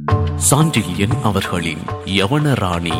சாண்டில்யன் அவர்களின் யவனராணி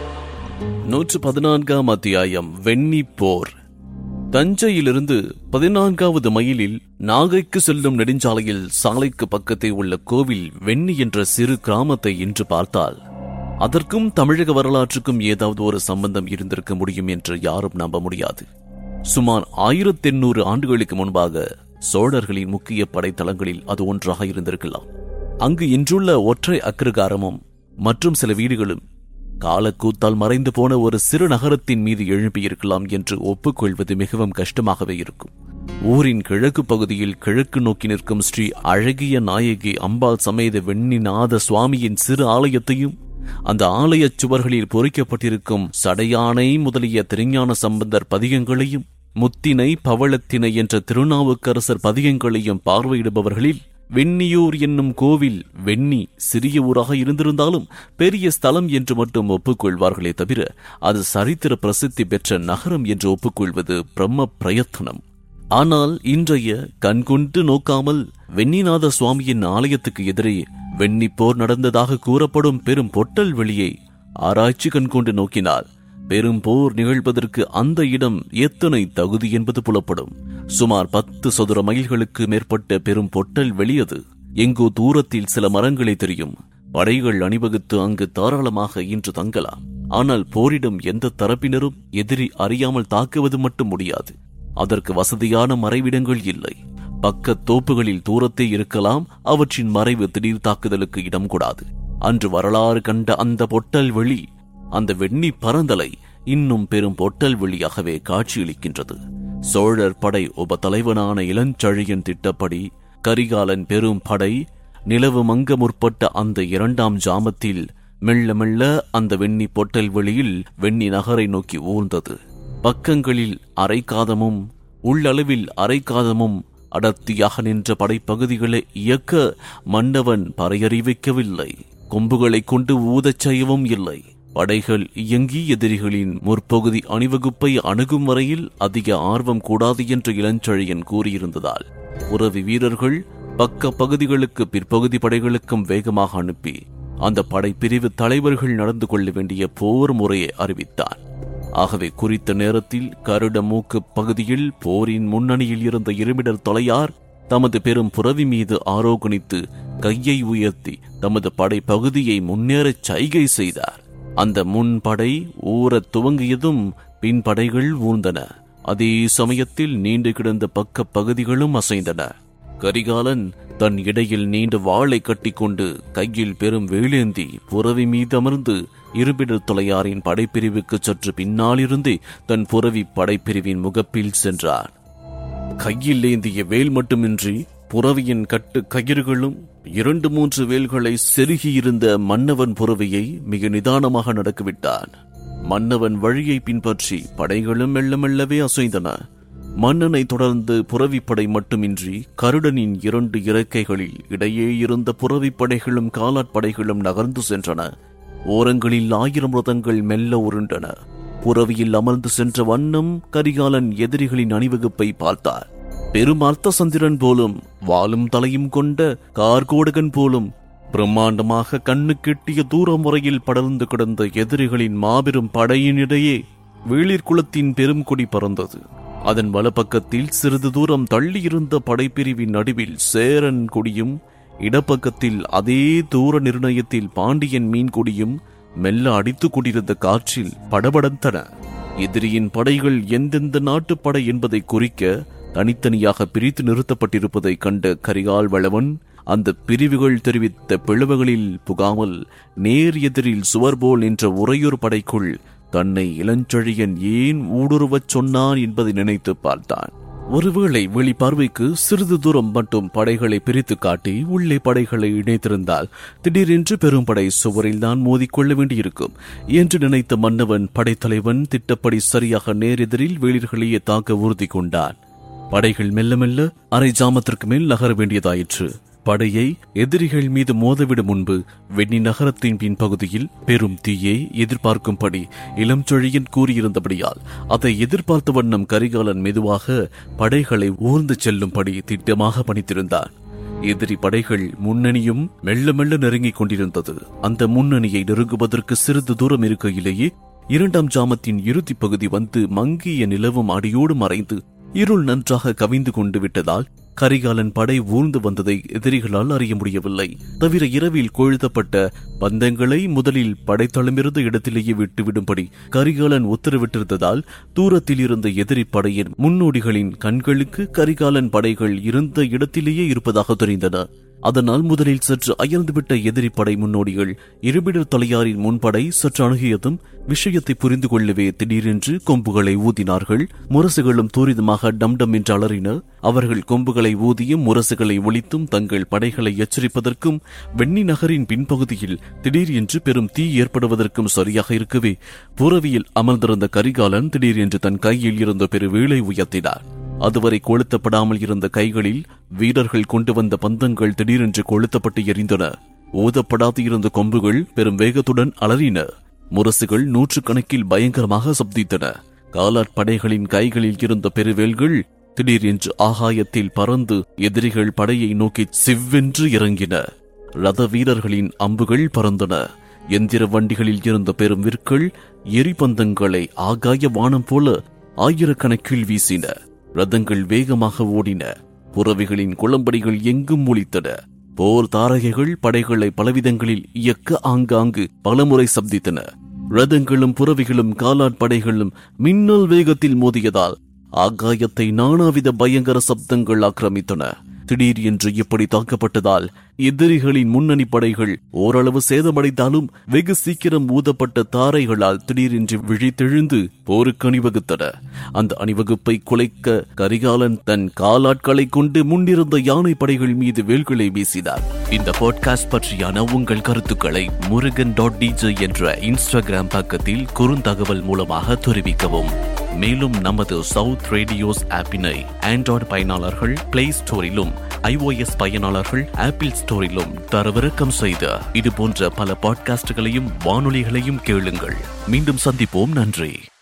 நூற்று பதினான்காம் அத்தியாயம் வெண்ணி போர் தஞ்சையிலிருந்து பதினான்காவது மைலில் நாகைக்கு செல்லும் நெடுஞ்சாலையில் சாலைக்கு பக்கத்தே உள்ள கோவில் வெண்ணி என்ற சிறு கிராமத்தை இன்று பார்த்தால் அதற்கும் தமிழக வரலாற்றுக்கும் ஏதாவது ஒரு சம்பந்தம் இருந்திருக்க முடியும் என்று யாரும் நம்ப முடியாது சுமார் ஆயிரத்தி எண்ணூறு ஆண்டுகளுக்கு முன்பாக சோழர்களின் முக்கிய படைத்தளங்களில் அது ஒன்றாக இருந்திருக்கலாம் அங்கு இன்றுள்ள ஒற்றை அக்கிரகாரமும் மற்றும் சில வீடுகளும் காலக்கூத்தால் மறைந்து போன ஒரு சிறு நகரத்தின் மீது எழும்பியிருக்கலாம் என்று ஒப்புக்கொள்வது மிகவும் கஷ்டமாகவே இருக்கும் ஊரின் கிழக்கு பகுதியில் கிழக்கு நோக்கி நிற்கும் ஸ்ரீ அழகிய நாயகி அம்பாள் சமேத வெண்ணிநாத சுவாமியின் சிறு ஆலயத்தையும் அந்த ஆலயச் சுவர்களில் பொறிக்கப்பட்டிருக்கும் சடையானை முதலிய திருஞான சம்பந்தர் பதிகங்களையும் முத்தினை பவளத்தினை என்ற திருநாவுக்கரசர் பதிகங்களையும் பார்வையிடுபவர்களில் வெண்ணியூர் என்னும் கோவில் வெண்ணி சிறிய ஊராக இருந்திருந்தாலும் பெரிய ஸ்தலம் என்று மட்டும் ஒப்புக்கொள்வார்களே தவிர அது சரித்திர பிரசித்தி பெற்ற நகரம் என்று ஒப்புக்கொள்வது பிரம்ம பிரயத்தனம் ஆனால் இன்றைய கண்கொண்டு நோக்காமல் வெண்ணிநாத சுவாமியின் ஆலயத்துக்கு எதிரே வெண்ணிப்போர் நடந்ததாக கூறப்படும் பெரும் பொட்டல் வெளியை ஆராய்ச்சி கண்கொண்டு நோக்கினால் பெரும் போர் நிகழ்வதற்கு அந்த இடம் எத்தனை தகுதி என்பது புலப்படும் சுமார் பத்து சதுர மைல்களுக்கு மேற்பட்ட பெரும் பொட்டல் வெளியது எங்கோ தூரத்தில் சில மரங்களை தெரியும் படைகள் அணிவகுத்து அங்கு தாராளமாக இன்று தங்கலாம் ஆனால் போரிடும் எந்த தரப்பினரும் எதிரி அறியாமல் தாக்குவது மட்டும் முடியாது அதற்கு வசதியான மறைவிடங்கள் இல்லை பக்க தோப்புகளில் தூரத்தே இருக்கலாம் அவற்றின் மறைவு திடீர் தாக்குதலுக்கு இடம் கூடாது அன்று வரலாறு கண்ட அந்த பொட்டல் வெளி அந்த வெண்ணி பரந்தலை இன்னும் பெரும் பொட்டல் வெளியாகவே காட்சியளிக்கின்றது சோழர் படை உப தலைவனான இளஞ்சழியன் திட்டப்படி கரிகாலன் பெரும் படை நிலவு மங்க முற்பட்ட அந்த இரண்டாம் ஜாமத்தில் மெல்ல மெல்ல அந்த வெண்ணி பொட்டல் வெளியில் வெண்ணி நகரை நோக்கி ஊர்ந்தது பக்கங்களில் அரைக்காதமும் உள்ளளவில் அரைக்காதமும் அடர்த்தியாக நின்ற படைப்பகுதிகளை இயக்க மன்னவன் பறையறிவிக்கவில்லை கொம்புகளைக் கொண்டு ஊதச் செய்யவும் இல்லை படைகள் இயங்கி எதிரிகளின் முற்பகுதி அணிவகுப்பை அணுகும் வரையில் அதிக ஆர்வம் கூடாது என்று இளஞ்செழியன் கூறியிருந்ததால் உறவி வீரர்கள் பக்க பகுதிகளுக்கு பிற்பகுதி படைகளுக்கும் வேகமாக அனுப்பி அந்த படைப்பிரிவு தலைவர்கள் நடந்து கொள்ள வேண்டிய போர் முறையை அறிவித்தார் ஆகவே குறித்த நேரத்தில் கருட மூக்கு பகுதியில் போரின் முன்னணியில் இருந்த இருமிடர் தொலையார் தமது பெரும் புறவி மீது ஆரோகணித்து கையை உயர்த்தி தமது படை பகுதியை முன்னேறச் சைகை செய்தார் அந்த முன்படை ஊறத் துவங்கியதும் பின்படைகள் ஊர்ந்தன அதே சமயத்தில் நீண்டு கிடந்த பக்க பகுதிகளும் அசைந்தன கரிகாலன் தன் இடையில் நீண்ட வாளை கட்டிக்கொண்டு கையில் பெரும் வேலேந்தி புறவி மீது அமர்ந்து இருபிடர் தொலையாரின் படைப்பிரிவுக்கு சற்று பின்னாலிருந்தே தன் புறவி படைப்பிரிவின் முகப்பில் சென்றார் கையில் ஏந்திய வேல் மட்டுமின்றி புறவியின் கட்டு கயிறுகளும் இரண்டு மூன்று வேல்களை செருகியிருந்த மன்னவன் புறவியை மிக நிதானமாக நடக்கிவிட்டான் மன்னவன் வழியை பின்பற்றி படைகளும் மெல்ல மெல்லவே அசைந்தன மன்னனை தொடர்ந்து புறவிப்படை மட்டுமின்றி கருடனின் இரண்டு இறக்கைகளில் இடையே இருந்த புறவிப்படைகளும் காலாட்படைகளும் நகர்ந்து சென்றன ஓரங்களில் ஆயிரம் ரதங்கள் மெல்ல உருண்டன புறவியில் அமர்ந்து சென்ற வண்ணம் கரிகாலன் எதிரிகளின் அணிவகுப்பை பார்த்தார் பெரும் அர்த்தசந்திரன் போலும் வாலும் தலையும் கொண்ட கார்கோடகன் போலும் பிரம்மாண்டமாக கண்ணு கெட்டிய தூர முறையில் படர்ந்து கிடந்த எதிரிகளின் மாபெரும் படையினிடையே வேளிர் குலத்தின் பெரும் கொடி பறந்தது அதன் வலப்பக்கத்தில் சிறிது தூரம் தள்ளியிருந்த படைப்பிரிவின் நடுவில் சேரன் கொடியும் இடப்பக்கத்தில் அதே தூர நிர்ணயத்தில் பாண்டியன் மீன் கொடியும் மெல்ல அடித்துக் கொண்டிருந்த காற்றில் படபடத்தன எதிரியின் படைகள் எந்தெந்த நாட்டுப் படை என்பதை குறிக்க தனித்தனியாக பிரித்து நிறுத்தப்பட்டிருப்பதை கண்ட கரிகால் வளவன் அந்த பிரிவுகள் தெரிவித்த பிளவுகளில் புகாமல் நேர் எதிரில் சுவர் போல் நின்ற உறையூர் படைக்குள் தன்னை இளஞ்செழியன் ஏன் ஊடுருவச் சொன்னான் என்பதை நினைத்து பார்த்தான் ஒருவேளை வெளி பார்வைக்கு சிறிது தூரம் மட்டும் படைகளை பிரித்து காட்டி உள்ளே படைகளை இணைத்திருந்தால் திடீரென்று பெரும் படை சுவரில் தான் மோதிக்கொள்ள வேண்டியிருக்கும் என்று நினைத்த மன்னவன் படைத்தலைவன் திட்டப்படி சரியாக நேரெதிரில் வேளிர்களையே தாக்க உறுதி கொண்டான் படைகள் மெல்ல மெல்ல அரை ஜாமத்திற்கு மேல் நகர வேண்டியதாயிற்று படையை எதிரிகள் மீது மோதவிடும் முன்பு வெண்ணி நகரத்தின் பின்பகுதியில் பெரும் தீயை எதிர்பார்க்கும்படி இளம் சொழியன் கூறியிருந்தபடியால் அதை எதிர்பார்த்த வண்ணம் கரிகாலன் மெதுவாக படைகளை ஊர்ந்து செல்லும்படி திட்டமாக பணித்திருந்தான் எதிரி படைகள் முன்னணியும் மெல்ல மெல்ல நெருங்கிக் கொண்டிருந்தது அந்த முன்னணியை நெருங்குவதற்கு சிறிது தூரம் இருக்கையிலேயே இரண்டாம் ஜாமத்தின் இறுதிப் பகுதி வந்து மங்கிய நிலவும் அடியோடு மறைந்து இருள் நன்றாக கவிந்து கொண்டு விட்டதால் கரிகாலன் படை ஊர்ந்து வந்ததை எதிரிகளால் அறிய முடியவில்லை தவிர இரவில் கொழுத்தப்பட்ட பந்தங்களை முதலில் படைத்தளமிருந்த இடத்திலேயே விட்டுவிடும்படி கரிகாலன் உத்தரவிட்டிருந்ததால் தூரத்தில் இருந்த எதிரி படையின் முன்னோடிகளின் கண்களுக்கு கரிகாலன் படைகள் இருந்த இடத்திலேயே இருப்பதாக தெரிந்தன அதனால் முதலில் சற்று அயர்ந்துவிட்ட எதிரி படை முன்னோடிகள் இருபிடர் தலையாரின் முன்படை சற்று அணுகியதும் விஷயத்தை புரிந்து கொள்ளவே திடீரென்று கொம்புகளை ஊதினார்கள் முரசுகளும் தூரிதமாக டம்டம் என்று அலறின அவர்கள் கொம்புகளை ஊதியும் முரசுகளை ஒழித்தும் தங்கள் படைகளை எச்சரிப்பதற்கும் வெண்ணி நகரின் பின்பகுதியில் திடீர் என்று பெரும் தீ ஏற்படுவதற்கும் சரியாக இருக்கவே புறவியில் அமர்ந்திருந்த கரிகாலன் திடீர் என்று தன் கையில் இருந்த பெரு வீளை உயர்த்தினார் அதுவரை கொளுத்தப்படாமல் இருந்த கைகளில் வீரர்கள் கொண்டு வந்த பந்தங்கள் திடீரென்று கொளுத்தப்பட்டு எரிந்தன ஊதப்படாது இருந்த கொம்புகள் பெரும் வேகத்துடன் அலறின முரசுகள் நூற்றுக்கணக்கில் பயங்கரமாக சப்தித்தன காலாட்படைகளின் கைகளில் இருந்த பெருவேல்கள் திடீரென்று ஆகாயத்தில் பறந்து எதிரிகள் படையை நோக்கி சிவ்வென்று இறங்கின ரத வீரர்களின் அம்புகள் பறந்தன எந்திர வண்டிகளில் இருந்த பெரும் விற்கள் எரிபந்தங்களை ஆகாய வானம் போல ஆயிரக்கணக்கில் வீசின ரதங்கள் வேகமாக ஓடின புறவிகளின் குளம்படிகள் எங்கும் ஒலித்தன போர் தாரகைகள் படைகளை பலவிதங்களில் இயக்க ஆங்காங்கு பலமுறை சப்தித்தன ரதங்களும் புறவிகளும் காலாட்படைகளும் மின்னல் வேகத்தில் மோதியதால் ஆகாயத்தை நானாவித பயங்கர சப்தங்கள் ஆக்கிரமித்தன திடீர் என்று இப்படி தாக்கப்பட்டதால் எதிரிகளின் முன்னணி படைகள் ஓரளவு சேதமடைந்தாலும் வெகு சீக்கிரம் ஊதப்பட்ட தாரைகளால் திடீரென்று விழித்தெழுந்து போருக்கு அணிவகுத்தன அந்த அணிவகுப்பை குலைக்க கரிகாலன் தன் காலாட்களை கொண்டு முன்னிருந்த யானை படைகள் மீது வேல்களை வீசினார் இந்த பாட்காஸ்ட் பற்றியான உங்கள் கருத்துக்களை முருகன் டாட் டிஜே என்ற இன்ஸ்டாகிராம் பக்கத்தில் குறுந்தகவல் மூலமாக தெரிவிக்கவும் மேலும் நமது சவுத் ரேடியோஸ் ஆப்பினை ஆண்ட்ராய்டு பயனாளர்கள் பிளே ஸ்டோரிலும் iOS பயனாளர்கள் ஆப்பிள் ஸ்டோரிலும் தரவிறக்கம் செய்த இது போன்ற பல பாட்காஸ்டுகளையும் வானொலிகளையும் கேளுங்கள் மீண்டும் சந்திப்போம் நன்றி